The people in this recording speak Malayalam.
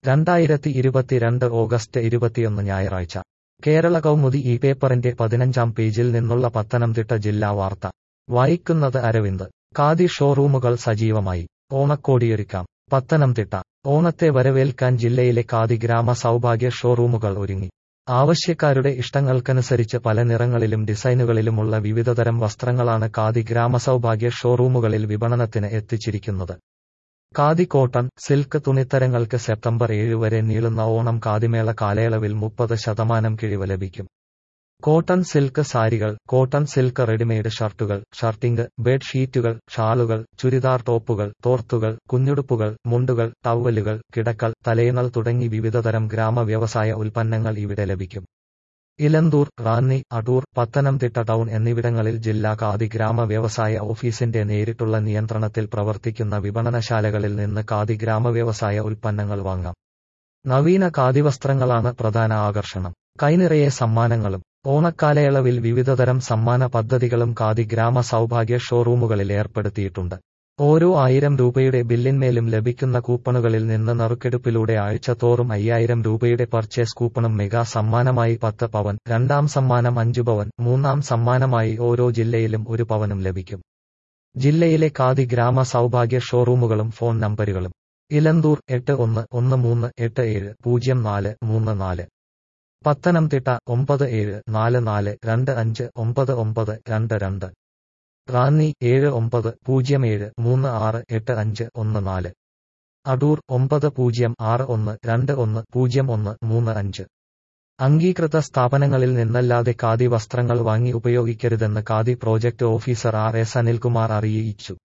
രണ്ടായിരത്തി ഇരുപത്തിരണ്ട് ഓഗസ്റ്റ് ഇരുപത്തിയൊന്ന് ഞായറാഴ്ച കേരള കൗമുദി ഈ പേപ്പറിന്റെ പതിനഞ്ചാം പേജിൽ നിന്നുള്ള പത്തനംതിട്ട ജില്ലാ വാർത്ത വായിക്കുന്നത് അരവിന്ദ് ഖാദി ഷോറൂമുകൾ സജീവമായി ഓണക്കോടിയൊരുക്കാം പത്തനംതിട്ട ഓണത്തെ വരവേൽക്കാൻ ജില്ലയിലെ ഖാദി ഗ്രാമ സൗഭാഗ്യ ഷോറൂമുകൾ ഒരുങ്ങി ആവശ്യക്കാരുടെ ഇഷ്ടങ്ങൾക്കനുസരിച്ച് പല നിറങ്ങളിലും ഡിസൈനുകളിലുമുള്ള വിവിധതരം വസ്ത്രങ്ങളാണ് ഖാദി ഗ്രാമ സൗഭാഗ്യ ഷോറൂമുകളിൽ വിപണനത്തിന് എത്തിച്ചിരിക്കുന്നത് ഖാദി കോട്ടൺ സിൽക്ക് തുണിത്തരങ്ങൾക്ക് സെപ്റ്റംബർ ഏഴ് വരെ നീളുന്ന ഓണം ഖാദിമേള കാലയളവിൽ മുപ്പത് ശതമാനം കിഴിവ് ലഭിക്കും കോട്ടൺ സിൽക്ക് സാരികൾ കോട്ടൺ സിൽക്ക് റെഡിമെയ്ഡ് ഷർട്ടുകൾ ഷർട്ടിംഗ് ബെഡ്ഷീറ്റുകൾ ഷാളുകൾ ചുരിദാർ ടോപ്പുകൾ തോർത്തുകൾ കുഞ്ഞുടുപ്പുകൾ മുണ്ടുകൾ ടവലുകൾ കിടക്കൽ തലയിണൽ തുടങ്ങി വിവിധതരം ഗ്രാമ വ്യവസായ ഉൽപ്പന്നങ്ങൾ ഇവിടെ ലഭിക്കും ഇലന്തൂർ റാന്നി അടൂർ പത്തനംതിട്ട ടൗൺ എന്നിവിടങ്ങളിൽ ജില്ലാ ഖാദി ഗ്രാമ വ്യവസായ ഓഫീസിന്റെ നേരിട്ടുള്ള നിയന്ത്രണത്തിൽ പ്രവർത്തിക്കുന്ന വിപണനശാലകളിൽ നിന്ന് ഖാദി ഗ്രാമ വ്യവസായ ഉൽപ്പന്നങ്ങൾ വാങ്ങാം നവീന ഖാദി വസ്ത്രങ്ങളാണ് പ്രധാന ആകർഷണം കൈനിറയെ സമ്മാനങ്ങളും ഓണക്കാലയളവിൽ വിവിധതരം സമ്മാന പദ്ധതികളും ഖാദി ഗ്രാമ സൗഭാഗ്യ ഷോറൂമുകളിൽ ഏർപ്പെടുത്തിയിട്ടുണ്ട് ഓരോ ആയിരം രൂപയുടെ ബില്ലിന്മേലും ലഭിക്കുന്ന കൂപ്പണുകളിൽ നിന്ന് നറുക്കെടുപ്പിലൂടെ ആഴ്ചതോറും അയ്യായിരം രൂപയുടെ പർച്ചേസ് കൂപ്പണും മെഗാ സമ്മാനമായി പത്ത് പവൻ രണ്ടാം സമ്മാനം അഞ്ചു പവൻ മൂന്നാം സമ്മാനമായി ഓരോ ജില്ലയിലും ഒരു പവനും ലഭിക്കും ജില്ലയിലെ ഖാദി ഗ്രാമ സൗഭാഗ്യ ഷോറൂമുകളും ഫോൺ നമ്പറുകളും ഇലന്തൂർ എട്ട് ഒന്ന് ഒന്ന് മൂന്ന് എട്ട് ഏഴ് പൂജ്യം നാല് മൂന്ന് നാല് പത്തനംതിട്ട ഒമ്പത് ഏഴ് നാല് നാല് രണ്ട് അഞ്ച് ഒമ്പത് ഒമ്പത് രണ്ട് രണ്ട് റാന്നി ഏഴ് ഒമ്പത് പൂജ്യം ഏഴ് മൂന്ന് ആറ് എട്ട് അഞ്ച് ഒന്ന് നാല് അടൂർ ഒമ്പത് പൂജ്യം ആറ് ഒന്ന് രണ്ട് ഒന്ന് പൂജ്യം ഒന്ന് മൂന്ന് അഞ്ച് അംഗീകൃത സ്ഥാപനങ്ങളിൽ നിന്നല്ലാതെ ഖാദി വസ്ത്രങ്ങൾ വാങ്ങി ഉപയോഗിക്കരുതെന്ന് khadi project officer R S Anilkumar അറിയിച്ചു